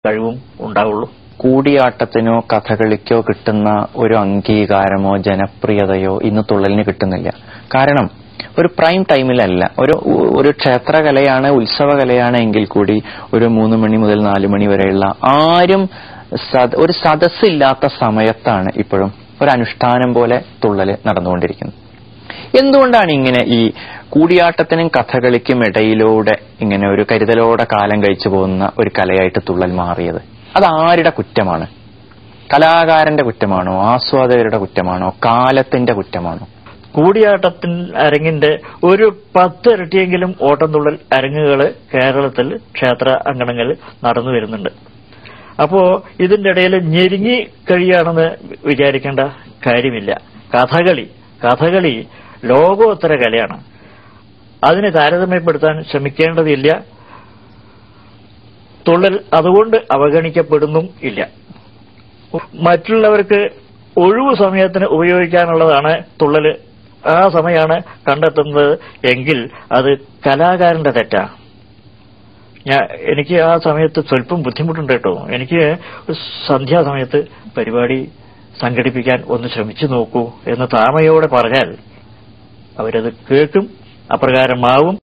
കഴിവും ഉണ്ടാവുള്ളൂ കൂടിയാട്ടത്തിനോ കഥകളിക്കോ കിട്ടുന്ന ഒരു അംഗീകാരമോ ജനപ്രിയതയോ ഇന്ന് തുള്ളലിന് കിട്ടുന്നില്ല കാരണം ഒരു പ്രൈം ടൈമിലല്ല ഒരു ഒരു ക്ഷേത്രകലയാണ് ഉത്സവകലയാണ് എങ്കിൽ കൂടി ഒരു മൂന്ന് മണി മുതൽ നാല് മണി വരെയുള്ള ആരും സദ- ഒരു സദസ്സില്ലാത്ത സമയത്താണ് ഇപ്പോഴും ഒരു അനുഷ്ഠാനം പോലെ തുള്ളല് നടന്നുകൊണ്ടിരിക്കുന്നത് എന്തുകൊണ്ടാണ് ഇങ്ങനെ ഈ കൂടിയാട്ടത്തിനും കഥകളിക്കും ഇടയിലൂടെ ഇങ്ങനെ ഒരു കരുതലോടെ കാലം കഴിച്ചു പോകുന്ന ഒരു കലയായിട്ട് തുള്ളൽ മാറിയത് അത് ആരുടെ കുറ്റമാണ് കലാകാരന്റെ കുറ്റമാണോ ആസ്വാദകരുടെ കുറ്റമാണോ കാലത്തിന്റെ കുറ്റമാണോ കൂടിയാട്ടത്തിൽ അരങ്ങിന്റെ ഒരു പത്തിരട്ടിയെങ്കിലും ഓട്ടംതുള്ളൽ അരങ്ങുകൾ കേരളത്തിൽ ക്ഷേത്ര അങ്കണങ്ങളിൽ നടന്നു വരുന്നുണ്ട് അപ്പോ ഇതിന്റെ ഇടയിൽ ഞെരുങ്ങി കഴിയാണെന്ന് വിചാരിക്കേണ്ട കാര്യമില്ല കഥകളി കഥകളി ലോകോത്തര കലയാണ് അതിനെ താരതമ്യപ്പെടുത്താൻ ശ്രമിക്കേണ്ടതില്ല തുള്ളൽ അതുകൊണ്ട് അവഗണിക്കപ്പെടുന്നും ഇല്ല മറ്റുള്ളവർക്ക് ഒഴിവു സമയത്തിന് ഉപയോഗിക്കാനുള്ളതാണ് തുള്ളല് ആ സമയമാണ് കണ്ടെത്തുന്നത് എങ്കിൽ അത് കലാകാരന്റെ തെറ്റാ ഞാൻ എനിക്ക് ആ സമയത്ത് സ്വല്പം ബുദ്ധിമുട്ടുണ്ട് കേട്ടോ എനിക്ക് സന്ധ്യാസമയത്ത് പരിപാടി സംഘടിപ്പിക്കാൻ ഒന്ന് ശ്രമിച്ചു നോക്കൂ എന്ന് താമയോടെ പറഞ്ഞാൽ അവരത് കേൾക്കും അപ്രകാരമാവും